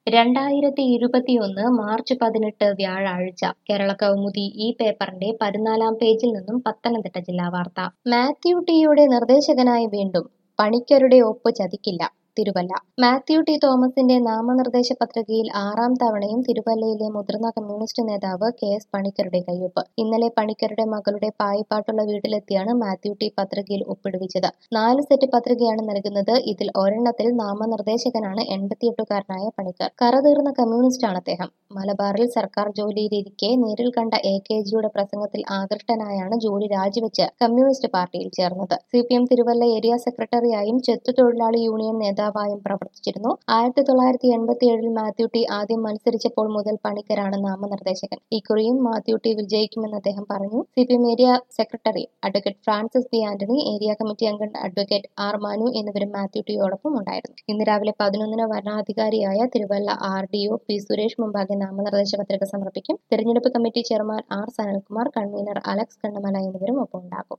രണ്ടായിരത്തി ഇരുപത്തിയൊന്ന് മാർച്ച് പതിനെട്ട് വ്യാഴാഴ്ച കേരള കൗമുദി ഈ പേപ്പറിന്റെ പതിനാലാം പേജിൽ നിന്നും പത്തനംതിട്ട ജില്ലാ വാർത്ത മാത്യു ടിയുടെ നിർദ്ദേശകനായി വീണ്ടും പണിക്കരുടെ ഒപ്പ് ചതിക്കില്ല തിരുവല്ല മാത്യു ടി തോമസിന്റെ നാമനിർദ്ദേശ പത്രികയിൽ ആറാം തവണയും തിരുവല്ലയിലെ മുതിർന്ന കമ്മ്യൂണിസ്റ്റ് നേതാവ് കെ എസ് പണിക്കരുടെ കയ്യൊപ്പ് ഇന്നലെ പണിക്കരുടെ മകളുടെ പായിപ്പാട്ടുള്ള വീട്ടിലെത്തിയാണ് മാത്യു ടി പത്രികയിൽ ഒപ്പിടുവിച്ചത് നാല് സെറ്റ് പത്രികയാണ് നൽകുന്നത് ഇതിൽ ഒരെണ്ണത്തിൽ നാമനിർദ്ദേശകനാണ് എൺപത്തിയെട്ടുകാരനായ പണിക്കർ കറതീർന്ന കമ്മ്യൂണിസ്റ്റാണ് അദ്ദേഹം മലബാറിൽ സർക്കാർ ജോലിയിലിരിക്കെ നേരിൽ കണ്ട എ കെ ജിയുടെ പ്രസംഗത്തിൽ ആകൃഷ്ടനായാണ് ജോലി രാജിവെച്ച് കമ്മ്യൂണിസ്റ്റ് പാർട്ടിയിൽ ചേർന്നത് C P M Thiruvalla area സെക്രട്ടറിയായും ചെത്തുതൊഴിലാളി യൂണിയൻ നേതാവായും പ്രവർത്തിച്ചിരുന്നു ആയിരത്തി തൊള്ളായിരത്തി എൺപത്തി ഏഴിൽ മാത്യു ടി ആദ്യം മത്സരിച്ചപ്പോൾ മുതൽ പണിക്കരാണ് നാമനിർദ്ദേശകൻ ഇക്കുറിയും മാത്യു ടി വിജയിക്കുമെന്ന് അദ്ദേഹം പറഞ്ഞു C P M area secretary advocate Francis B Antony area committee അംഗം അഡ്വക്കേറ്റ് ആർ മനു എന്നിവരും മാത്യു ടിയോടൊപ്പം ഉണ്ടായിരുന്നു ഇന്ന് രാവിലെ പതിനൊന്നിന് വരണാധികാരിയായ Thiruvalla R D O P Suresh മുമ്പാകെ നാമനിർദ്ദേശ പത്രിക സമർപ്പിക്കും തിരഞ്ഞെടുപ്പ് committee chairman R Sanalkumar convener Alex Kannamala എന്നിവരും ഒപ്പം ഉണ്ടാകും